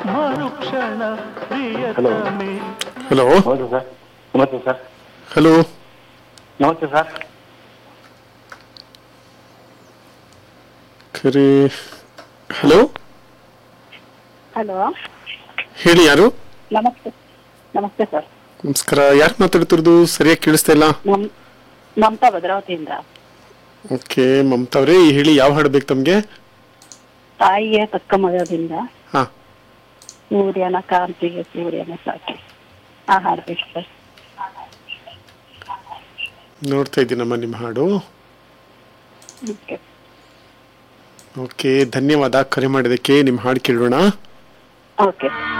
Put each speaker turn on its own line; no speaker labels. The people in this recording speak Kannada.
ಮರುಕ್ಷಣ ಪ್ರಿಯತಮೆ
ಹಲೋ
ಹೌದು ಸರ್ ನಮಸ್ತೆ ಸರ್
ಹಲೋ
ನಮಸ್ತೆ ಸರ್
ಕರೆ ಹಲೋ
ಹಲೋ
ಹೇಳಿ ಯಾರು
ನಮಸ್ತೆ ನಮಸ್ತೆ ಸರ್
ನಮಸ್ಕಾರ ಯಾರು ಮಾತಾಡ್ತಿರೋದು ಸರಿಯಾಗಿ ಕೇಳಿಸ್ತಾ ಇಲ್ಲ
ನಮ್ ಮಮತಾ ಭದ್ರಾವತಿಯಿಂದ
ಓಕೆ ಮಮತಾ ಅವ್ರೆ ಹೇಳಿ ಯಾವ ಹಾಡು ಬೇಕು ತಮಗೆ
ತಾಯಿಯ ತಕ್ಕ ಮಗದಿಂದ
ಹಾ
ಸೂರ್ಯನ ಕಾಂತಿಗೆ ಸೂರ್ಯನ ಸಾಕಿ ಆ ಹಾಡ್ಬೇಕು ಸರ್
ನೋಡ್ತಾ ಇದ್ದೀನಮ್ಮ ನಿಮ್ಮ ಹಾಡು
ಓಕೆ
ಓಕೆ ಧನ್ಯವಾದ ಕರೆ ಮಾಡಿದ್ದಕ್ಕೆ ನಿಮ್ಮ ಹಾಡು ಕೇಳೋಣ
ಓಕೆ